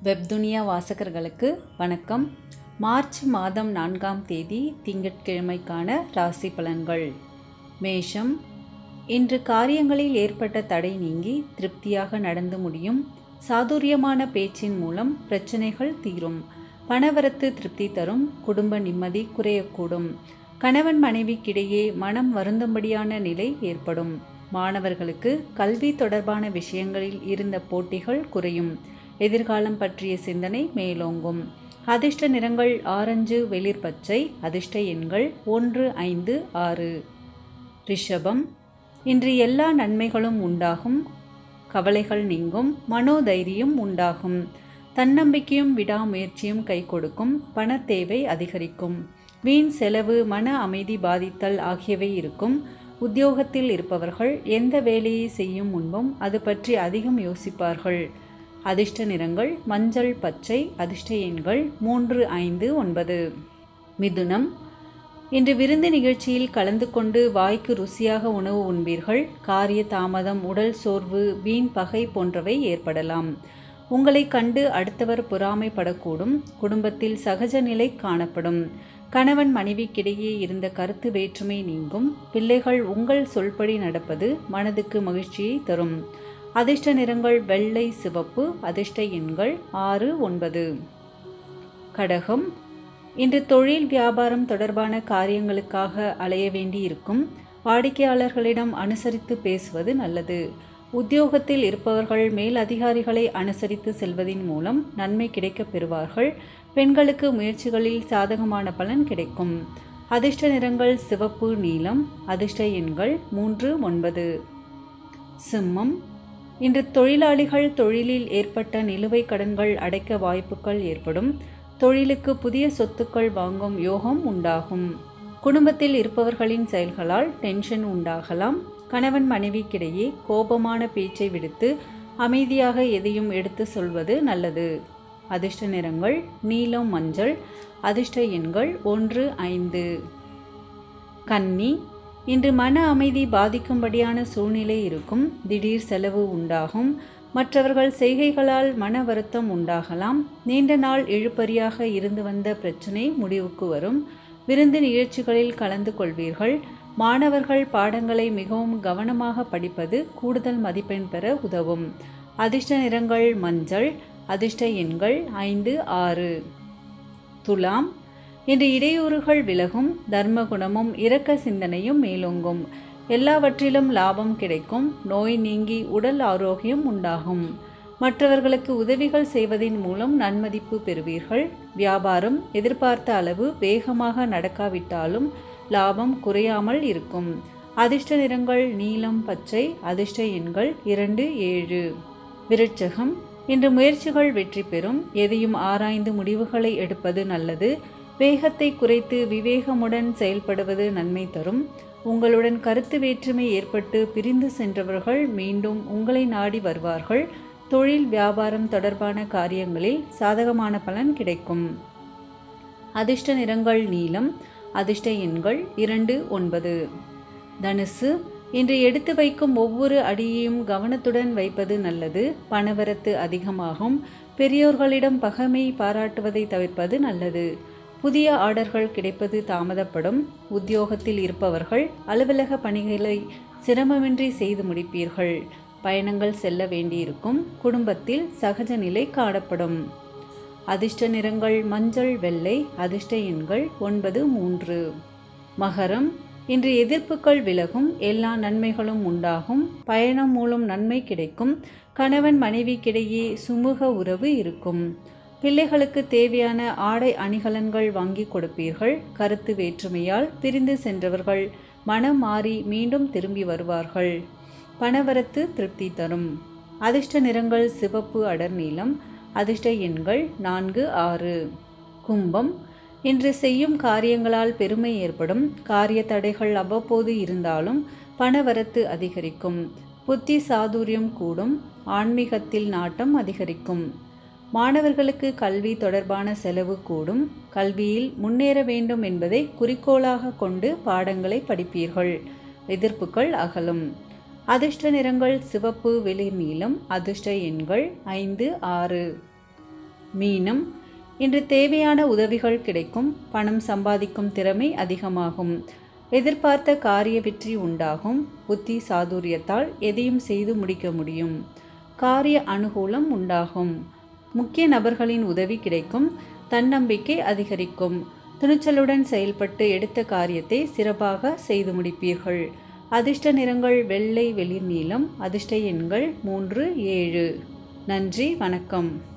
வெப்துனியா வாசகர்களுக்கு வணக்கம் மார்ச் மாதம் நான்காம் தேதி திங்கட்கிழமைக்கான ராசி பலன்கள் மேஷம் இன்று காரியங்களில் ஏற்பட்ட தடை நீங்கி திருப்தியாக நடந்து முடியும் சாதுரியமான பேச்சின் மூலம் பிரச்சனைகள் தீரும் பணவரத்து திருப்தி தரும் குடும்ப நிம்மதி குறையக்கூடும் கணவன் மனைவிக்கிடையே மனம் வருந்தும்படியான நிலை ஏற்படும் மாணவர்களுக்கு கல்வி தொடர்பான விஷயங்களில் இருந்த போட்டிகள் குறையும் எதிர்காலம் பற்றிய சிந்தனை மேலோங்கும் அதிர்ஷ்ட நிறங்கள் ஆரஞ்சு வெளிர் பச்சை அதிர்ஷ்ட எண்கள் ஒன்று ஐந்து ஆறு ரிஷபம் இன்று எல்லா நன்மைகளும் உண்டாகும் கவலைகள் நீங்கும் மனோதைரியம் உண்டாகும் தன்னம்பிக்கையும் விடாமுயற்சியும் கை கொடுக்கும் பண தேவை அதிகரிக்கும் வீண் செலவு மன அமைதி பாதித்தல் ஆகியவை இருக்கும் உத்தியோகத்தில் இருப்பவர்கள் எந்த வேலையை செய்யும் முன்பும் அது பற்றி அதிகம் யோசிப்பார்கள் அதிர்ஷ்ட நிறங்கள் மஞ்சள் பச்சை அதிர்ஷ்ட எண்கள் மூன்று ஐந்து ஒன்பது மிதுனம் இன்று விருந்து நிகழ்ச்சியில் கலந்து கொண்டு வாய்க்கு ருசியாக உணவு உண்பீர்கள் காரிய தாமதம் உடல் சோர்வு வீண் பகை போன்றவை ஏற்படலாம் உங்களை கண்டு அடுத்தவர் பொறாமைப்படக்கூடும் குடும்பத்தில் சகஜ நிலை காணப்படும் கணவன் மனைவிக்கிடையே இருந்த கருத்து வேற்றுமை நீங்கும் பிள்ளைகள் உங்கள் சொல்படி நடப்பது மனதுக்கு மகிழ்ச்சியை தரும் அதிர்ஷ்ட நிறங்கள் வெள்ளை சிவப்பு அதிர்ஷ்ட எண்கள் ஆறு ஒன்பது கடகம் இன்று தொழில் வியாபாரம் தொடர்பான காரியங்களுக்காக அலைய வேண்டியிருக்கும் வாடிக்கையாளர்களிடம் அனுசரித்து பேசுவது நல்லது உத்தியோகத்தில் இருப்பவர்கள் மேல் அதிகாரிகளை அனுசரித்து செல்வதன் மூலம் நன்மை கிடைக்கப் பெறுவார்கள் பெண்களுக்கு முயற்சிகளில் சாதகமான பலன் கிடைக்கும் அதிர்ஷ்ட நிறங்கள் சிவப்பு நீலம் அதிர்ஷ்ட எண்கள் மூன்று ஒன்பது சிம்மம் இன்று தொழிலாளிகள் தொழிலில் ஏற்பட்ட நிலுவை கடன்கள் அடைக்க வாய்ப்புகள் ஏற்படும் தொழிலுக்கு புதிய சொத்துக்கள் வாங்கும் யோகம் உண்டாகும் குடும்பத்தில் இருப்பவர்களின் செயல்களால் டென்ஷன் உண்டாகலாம் கணவன் மனைவிக்கிடையே கோபமான பேச்சை விடுத்து அமைதியாக எதையும் எடுத்து சொல்வது நல்லது அதிர்ஷ்ட நிறங்கள் நீலம் மஞ்சள் அதிர்ஷ்ட எண்கள் ஒன்று ஐந்து கன்னி இன்று மன அமைதி பாதிக்கும்படியான சூழ்நிலை இருக்கும் திடீர் செலவு உண்டாகும் மற்றவர்கள் செய்கைகளால் மன வருத்தம் உண்டாகலாம் நீண்ட நாள் இழுபறியாக இருந்து வந்த பிரச்சனை முடிவுக்கு வரும் விருந்து நிகழ்ச்சிகளில் கலந்து கொள்வீர்கள் மாணவர்கள் பாடங்களை மிகவும் கவனமாக படிப்பது கூடுதல் மதிப்பெண் பெற உதவும் அதிர்ஷ்ட நிறங்கள் மஞ்சள் அதிர்ஷ்ட எண்கள் ஐந்து ஆறு துலாம் இன்று இடையூறுகள் விலகும் தர்ம குணமும் இரக்க சிந்தனையும் மேலோங்கும் எல்லாவற்றிலும் லாபம் கிடைக்கும் நோய் நீங்கி உடல் ஆரோக்கியம் உண்டாகும் மற்றவர்களுக்கு உதவிகள் செய்வதன் மூலம் நன்மதிப்பு பெறுவீர்கள் வியாபாரம் எதிர்பார்த்த அளவு வேகமாக நடக்காவிட்டாலும் லாபம் குறையாமல் இருக்கும் அதிர்ஷ்ட நிறங்கள் நீலம் பச்சை அதிர்ஷ்ட எண்கள் இரண்டு ஏழு விருட்சகம் இன்று முயற்சிகள் வெற்றி பெறும் எதையும் ஆராய்ந்து முடிவுகளை எடுப்பது நல்லது வேகத்தை குறைத்து விவேகமுடன் செயல்படுவது நன்மை தரும் உங்களுடன் கருத்து வேற்றுமை ஏற்பட்டு பிரிந்து சென்றவர்கள் மீண்டும் உங்களை நாடி வருவார்கள் தொழில் வியாபாரம் தொடர்பான காரியங்களில் சாதகமான பலன் கிடைக்கும் அதிர்ஷ்ட நிறங்கள் நீலம் அதிர்ஷ்ட எண்கள் இரண்டு ஒன்பது தனுசு இன்று எடுத்து வைக்கும் ஒவ்வொரு அடியையும் கவனத்துடன் வைப்பது நல்லது பணவரத்து அதிகமாகும் பெரியோர்களிடம் பகமை பாராட்டுவதை தவிர்ப்பது நல்லது புதிய ஆர்டர்கள் கிடைப்பது தாமதப்படும் உத்தியோகத்தில் இருப்பவர்கள் அலுவலக பணிகளை சிரமமின்றி செய்து முடிப்பீர்கள் பயணங்கள் செல்ல வேண்டியிருக்கும் குடும்பத்தில் சகஜ நிலை காணப்படும் அதிர்ஷ்ட நிறங்கள் மஞ்சள் வெள்ளை அதிர்ஷ்ட எண்கள் ஒன்பது மூன்று மகரம் இன்று எதிர்ப்புகள் விலகும் எல்லா நன்மைகளும் உண்டாகும் பயணம் மூலம் நன்மை கிடைக்கும் கணவன் மனைவிக்கிடையே சுமூக உறவு இருக்கும் பிள்ளைகளுக்கு தேவையான ஆடை அணிகலன்கள் வாங்கி கொடுப்பீர்கள் கருத்து வேற்றுமையால் பிரிந்து சென்றவர்கள் மனம் மாறி மீண்டும் திரும்பி வருவார்கள் பணவரத்து திருப்தி தரும் அதிர்ஷ்ட நிறங்கள் சிவப்பு அடர் நீளம் அதிர்ஷ்ட எண்கள் நான்கு ஆறு கும்பம் இன்று செய்யும் காரியங்களால் பெருமை ஏற்படும் காரிய தடைகள் அவ்வப்போது இருந்தாலும் பணவரத்து அதிகரிக்கும் புத்தி சாதுரியம் கூடும் ஆன்மீகத்தில் நாட்டம் அதிகரிக்கும் மாணவர்களுக்கு கல்வி தொடர்பான செலவு கூடும் கல்வியில் முன்னேற வேண்டும் என்பதை குறிக்கோளாக கொண்டு பாடங்களை படிப்பீர்கள் எதிர்ப்புகள் அகலும் அதிர்ஷ்ட நிறங்கள் சிவப்பு வெளிர் நீலம் அதிர்ஷ்ட எண்கள் ஐந்து ஆறு மீனம் இன்று தேவையான உதவிகள் கிடைக்கும் பணம் சம்பாதிக்கும் திறமை அதிகமாகும் எதிர்பார்த்த காரிய வெற்றி உண்டாகும் புத்தி சாதுரியத்தால் எதையும் செய்து முடிக்க முடியும் காரிய அனுகூலம் உண்டாகும் முக்கிய நபர்களின் உதவி கிடைக்கும் தன்னம்பிக்கை அதிகரிக்கும் துணிச்சலுடன் செயல்பட்டு எடுத்த காரியத்தை சிறப்பாக செய்து முடிப்பீர்கள் அதிர்ஷ்ட நிறங்கள் வெள்ளை வெளிர் நீலம் அதிர்ஷ்ட எண்கள் மூன்று ஏழு நன்றி வணக்கம்